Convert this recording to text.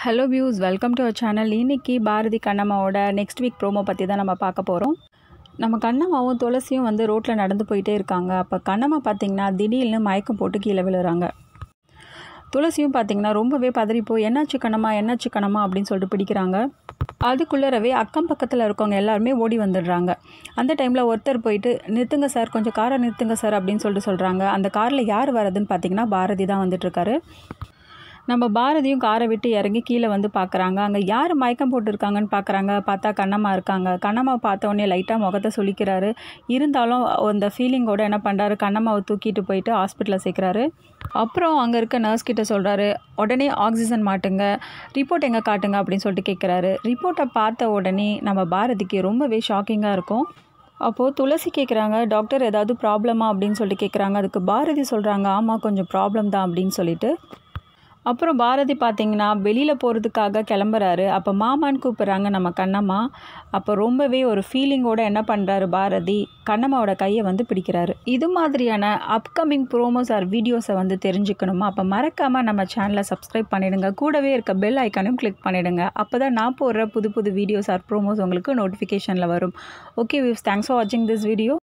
hello views welcome to our channel இன்னைக்கு பாரதி கண்ணம்மாவோட next week promo பற்றி தான் நம்ம பார்க்க போகிறோம் நம்ம கண்ணம்மாவும் துளசியும் வந்து ரோட்டில் நடந்து போயிட்டே இருக்காங்க அப்போ கண்ணம்மா பார்த்தீங்கன்னா திடீர்னு மயக்கம் போட்டு கீழே விழுறாங்க துளசியும் பார்த்தீங்கன்னா ரொம்பவே பதறி போய் என்னாச்சு கண்ணம்மா என்னாச்சு கண்ணம்மா அப்படின்னு சொல்லிட்டு பிடிக்கிறாங்க அதுக்குள்ளரவே அக்கம் பக்கத்தில் இருக்கவங்க எல்லாருமே ஓடி வந்துடுறாங்க அந்த டைமில் ஒருத்தர் போயிட்டு நிறுத்துங்க சார் கொஞ்சம் காரை நிறுத்துங்க சார் அப்படின்னு சொல்லிட்டு சொல்கிறாங்க அந்த காரில் யார் வரதுன்னு பார்த்தீங்கன்னா பாரதி தான் வந்துட்டுருக்காரு நம்ம பாரதியும் காரை விட்டு இறங்கி கீழே வந்து பார்க்குறாங்க அங்கே யார் மயக்கம் போட்டிருக்காங்கன்னு பார்க்குறாங்க பார்த்தா கண்ணம்மா இருக்காங்க கண்ணம்மா பார்த்த உடனே லைட்டாக முகத்தை சொல்லிக்கிறாரு இருந்தாலும் அந்த ஃபீலிங்கோட என்ன பண்ணுறாரு கண்ணம்மாவை தூக்கிட்டு போயிட்டு ஹாஸ்பிட்டலில் சேர்க்குறாரு அப்புறம் அங்கே இருக்க நர்ஸ் கிட்ட சொல்கிறாரு உடனே ஆக்சிஜன் மாட்டுங்க ரிப்போர்ட் எங்கே காட்டுங்க அப்படின்னு சொல்லிட்டு கேட்குறாரு ரிப்போர்ட்டை பார்த்த உடனே நம்ம பாரதிக்கு ரொம்பவே ஷாக்கிங்காக இருக்கும் அப்போது துளசி கேட்குறாங்க டாக்டர் ஏதாவது ப்ராப்ளமா அப்படின்னு சொல்லிட்டு கேட்குறாங்க அதுக்கு பாரதி சொல்கிறாங்க ஆமாம் கொஞ்சம் ப்ராப்ளம் தான் அப்படின்னு சொல்லிட்டு அப்புறம் பாரதி பார்த்தீங்கன்னா வெளியில் போகிறதுக்காக கிளம்புறாரு அப்போ மாமான்னு கூப்பிட்றாங்க நம்ம கண்ணம்மா அப்போ ரொம்பவே ஒரு ஃபீலிங்கோட என்ன பண்ணுறாரு பாரதி கண்ணம்மாவோட கையை வந்து பிடிக்கிறாரு இது மாதிரியான அப்கமிங் ப்ரோமோஸ் ஆர் வீடியோஸை வந்து தெரிஞ்சுக்கணுமா அப்போ மறக்காமல் நம்ம சேனலை சப்ஸ்கிரைப் பண்ணிவிடுங்க கூடவே இருக்க பெல் ஐக்கானும் கிளிக் பண்ணிவிடுங்க அப்போ தான் நான் போடுற புது புது வீடியோஸ் ஆர் ப்ரோமோஸ் உங்களுக்கு நோட்டிஃபிகேஷனில் வரும் ஓகே வியூஸ் தேங்க்ஸ் ஃபார் வாட்சிங் திஸ் வீடியோ